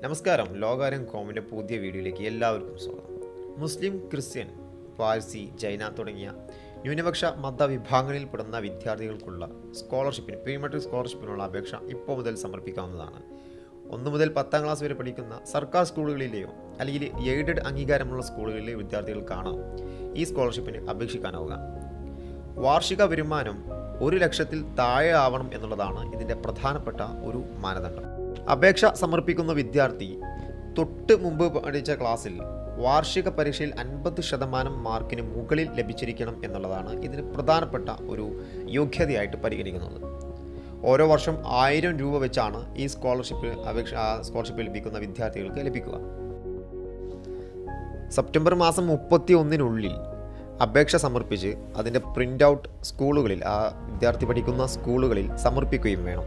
നമസ്കാരം ലോകാരം കോമിൻ്റെ പുതിയ വീഡിയോയിലേക്ക് എല്ലാവർക്കും സ്വാഗതം മുസ്ലിം ക്രിസ്ത്യൻ പാഴ്സി ജൈന തുടങ്ങിയ ന്യൂനപക്ഷ മതവിഭാഗങ്ങളിൽപ്പെടുന്ന വിദ്യാർത്ഥികൾക്കുള്ള സ്കോളർഷിപ്പിന് പ്രീമെട്രിക് സ്കോളർഷിപ്പിനുള്ള അപേക്ഷ ഇപ്പോൾ മുതൽ സമർപ്പിക്കാവുന്നതാണ് ഒന്ന് മുതൽ പത്താം ക്ലാസ് വരെ പഠിക്കുന്ന സർക്കാർ സ്കൂളുകളിലെയോ അല്ലെങ്കിൽ എയ്ഡഡ് അംഗീകാരമുള്ള സ്കൂളുകളിലെ വിദ്യാർത്ഥികൾക്കാണ് ഈ സ്കോളർഷിപ്പിന് അപേക്ഷിക്കാനാവുക വാർഷിക വരുമാനം ഒരു ലക്ഷത്തിൽ താഴെ ആവണം എന്നുള്ളതാണ് ഇതിൻ്റെ പ്രധാനപ്പെട്ട ഒരു മാനദണ്ഡം അപേക്ഷ സമർപ്പിക്കുന്ന വിദ്യാർത്ഥി തൊട്ട് മുമ്പ് പഠിച്ച ക്ലാസ്സിൽ വാർഷിക പരീക്ഷയിൽ അൻപത് ശതമാനം മാർക്കിന് മുകളിൽ ലഭിച്ചിരിക്കണം എന്നുള്ളതാണ് ഇതിന് പ്രധാനപ്പെട്ട ഒരു യോഗ്യതയായിട്ട് പരിഗണിക്കുന്നത് ഓരോ വർഷം ആയിരം രൂപ വെച്ചാണ് ഈ സ്കോളർഷിപ്പ് അപേക്ഷ ആ സ്കോളർഷിപ്പ് ലഭിക്കുന്ന വിദ്യാർത്ഥികൾക്ക് ലഭിക്കുക സെപ്റ്റംബർ മാസം മുപ്പത്തി ഒന്നിനുള്ളിൽ അപേക്ഷ സമർപ്പിച്ച് അതിൻ്റെ പ്രിൻ്റ് ഔട്ട് സ്കൂളുകളിൽ ആ വിദ്യാർത്ഥി പഠിക്കുന്ന സ്കൂളുകളിൽ സമർപ്പിക്കുകയും വേണം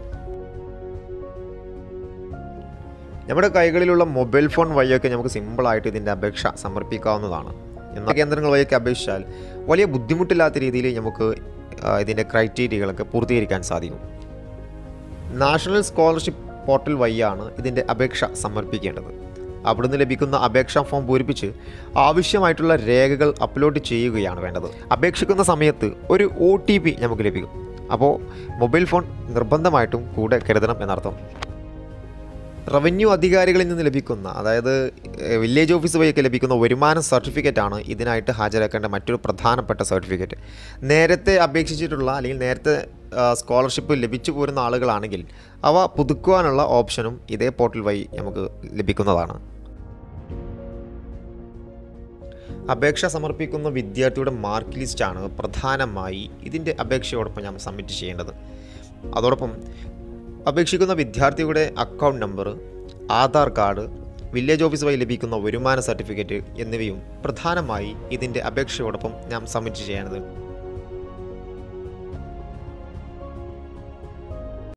നമ്മുടെ കൈകളിലുള്ള മൊബൈൽ ഫോൺ വഴിയൊക്കെ നമുക്ക് സിമ്പിളായിട്ട് ഇതിൻ്റെ അപേക്ഷ സമർപ്പിക്കാവുന്നതാണ് എന്നാൽ കേന്ദ്രങ്ങൾ വഴിയൊക്കെ അപേക്ഷിച്ചാൽ വലിയ ബുദ്ധിമുട്ടില്ലാത്ത രീതിയിൽ നമുക്ക് ആ, ഇതിൻ്റെ ക്രൈറ്റീരിയകളൊക്കെ പൂർത്തീകരിക്കാൻ സാധിക്കും നാഷണൽ സ്കോളർഷിപ്പ് പോർട്ടൽ വഴിയാണ് ഇതിൻ്റെ അപേക്ഷ സമർപ്പിക്കേണ്ടത് അവിടുന്ന് ലഭിക്കുന്ന അപേക്ഷാ ഫോം പൂരിപ്പിച്ച് ആവശ്യമായിട്ടുള്ള രേഖകൾ അപ്ലോഡ് ചെയ്യുകയാണ് വേണ്ടത് അപേക്ഷിക്കുന്ന സമയത്ത് ഒരു ഒ ടി പി നമുക്ക് ലഭിക്കും അപ്പോൾ മൊബൈൽ ഫോൺ നിർബന്ധമായിട്ടും കൂടെ കരുതണം എന്നർത്ഥം റവന്യൂ അധികാരികളിൽ നിന്ന് ലഭിക്കുന്ന അതായത് ഏഹ്, വില്ലേജ് ഓഫീസ് വഴിയൊക്കെ ലഭിക്കുന്ന വരുമാന സർട്ടിഫിക്കറ്റ് ആണ് ഇതിനായിട്ട് ഹാജരാക്കേണ്ട മറ്റൊരു പ്രധാനപ്പെട്ട സർട്ടിഫിക്കറ്റ് നേരത്തെ അപേക്ഷിച്ചിട്ടുള്ള അല്ലെങ്കിൽ നേരത്തെ ആ, സ്കോളർഷിപ്പ് ലഭിച്ചു പോരുന്ന ആളുകളാണെങ്കിൽ അവ പുതുക്കുവാനുള്ള ഓപ്ഷനും ഇതേ പോർട്ടൽ വഴി നമുക്ക് ലഭിക്കുന്നതാണ് അപേക്ഷ സമർപ്പിക്കുന്ന വിദ്യാർത്ഥിയുടെ മാർക്ക് ലിസ്റ്റാണ് പ്രധാനമായി ഇതിൻ്റെ അപേക്ഷയോടൊപ്പം ഞാൻ സബ്മിറ്റ് ചെയ്യേണ്ടത് അതോടൊപ്പം അപേക്ഷിക്കുന്ന വിദ്യാർത്ഥിയുടെ account number Aadhaar card village office വഴി ലഭിക്കുന്ന വരുമാന സർട്ടിഫിക്കറ്റ് എന്നിവയും പ്രധാനമായി ഇതിൻ്റെ അപേക്ഷയോടൊപ്പം ഞാൻ സബ്മിറ്റ് ചെയ്യേണ്ടത്